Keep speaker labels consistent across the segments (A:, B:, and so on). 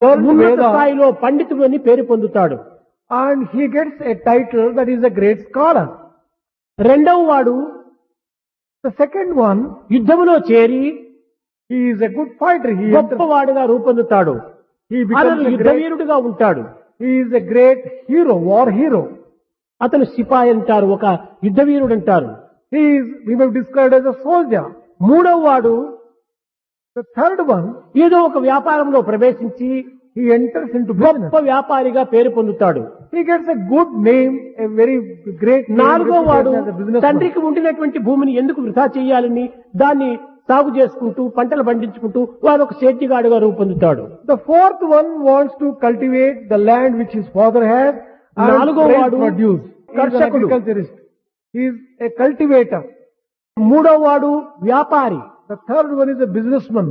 A: learned
B: ఉన్నత
A: Veda
B: స్థాయిలో పండితుడు అని పేరు పొందుతాడు
A: and he gets a title that is a great scholar.
B: రెండవ వాడు
A: The second one,
B: యుద్ధములో చేరి
A: he is a good fighter. He, enters,
B: గొప్పవాడుగా రూపొందుతాడు
A: he
B: అతను
A: becomes a
B: యుద్ధ
A: great,
B: వీరుడుగా ఉంటాడు
A: he is a great hero, war hero.
B: అతను సిపాయి అంటారు ఒక యుద్ధ వీరుడు అంటారు
A: He is, we may described as a soldier.
B: మూడవ వాడు
A: The third one,
B: ఏదో ఒక వ్యాపారంలో ప్రవేశించి
A: he enters into business.
B: గొప్ప వ్యాపారిగా పేరు పొందుతాడు
A: He gets a good name, a very great name,
B: నాలుగో వాడు
A: reputation as a businessman.
B: తండ్రికి ఉండినటువంటి భూమిని ఎందుకు వృధా చేయాలని దాన్ని సాగు చేసుకుంటూ పంటలు పండించుకుంటూ వాడు ఒక సేద్యగాడుగా రూపొందుతాడు
A: The fourth one wants to cultivate the land which his father has and
B: నాలుగో
A: raise
B: వాడు
A: produce. He is an
B: కర్షకుడు.
A: agriculturist. He is a cultivator.
B: మూడో వాడు వ్యాపారి
A: The third one is a businessman.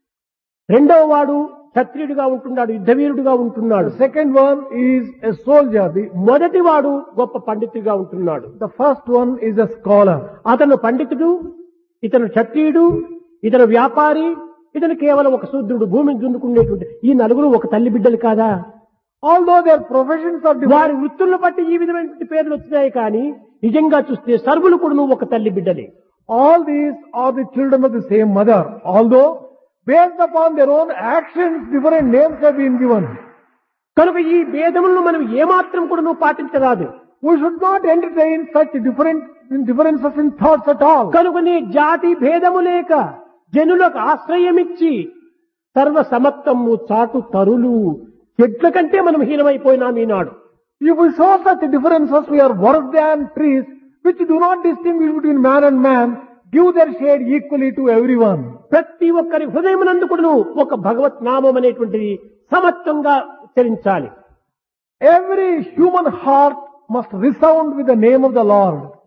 B: రెండవ వాడు క్షత్రియుడిగా ఉంటున్నాడు యుద్ధవీరుడిగా ఉంటున్నాడు
A: The second one is a soldier. The,
B: మొదటి వాడు గొప్ప పండితుడిగా ఉంటున్నాడు
A: the first one is a scholar.
B: అతను పండితుడు ఇతను క్షత్రియుడు ఇతను వ్యాపారి ఇతను కేవలం ఒక శూద్రుడు భూమిని దున్నుకునేటువంటి ఈ నలుగురు ఒక తల్లి బిడ్డలు కాదా
A: Although their professions are different,
B: వారి వృత్తులను బట్టి ఈ విధమైనటువంటి పేర్లు వచ్చినాయి కానీ నిజంగా చూస్తే సర్వులు కూడా ఒక తల్లి బిడ్డలే
A: all these are the children of the same mother. Although based upon their own actions, different names have been given.
B: కనుక ఈ భేదములను మనం ఏమాత్రం కూడా పాటించరాదు
A: We should not entertain such different differences in thoughts at all.
B: కనుకనే జాతి భేదము లేక జనులకు ఆశ్రయమిచ్చి సర్వ సమత్వము చాటు తరులు చెట్ల కంటే మనం హీనమైపోయినాం ఈనాడు
A: If we show such differences, we are worse than trees which do not distinguish between man and man, give their shade equally to everyone.
B: ప్రతి ఒక్కరి హృదయమునందు కూడాను ఒక భగవత్ నామం అనేటువంటిది సమత్వంగా ఉచ్చరించాలి
A: Every human heart must resound with the name of the Lord.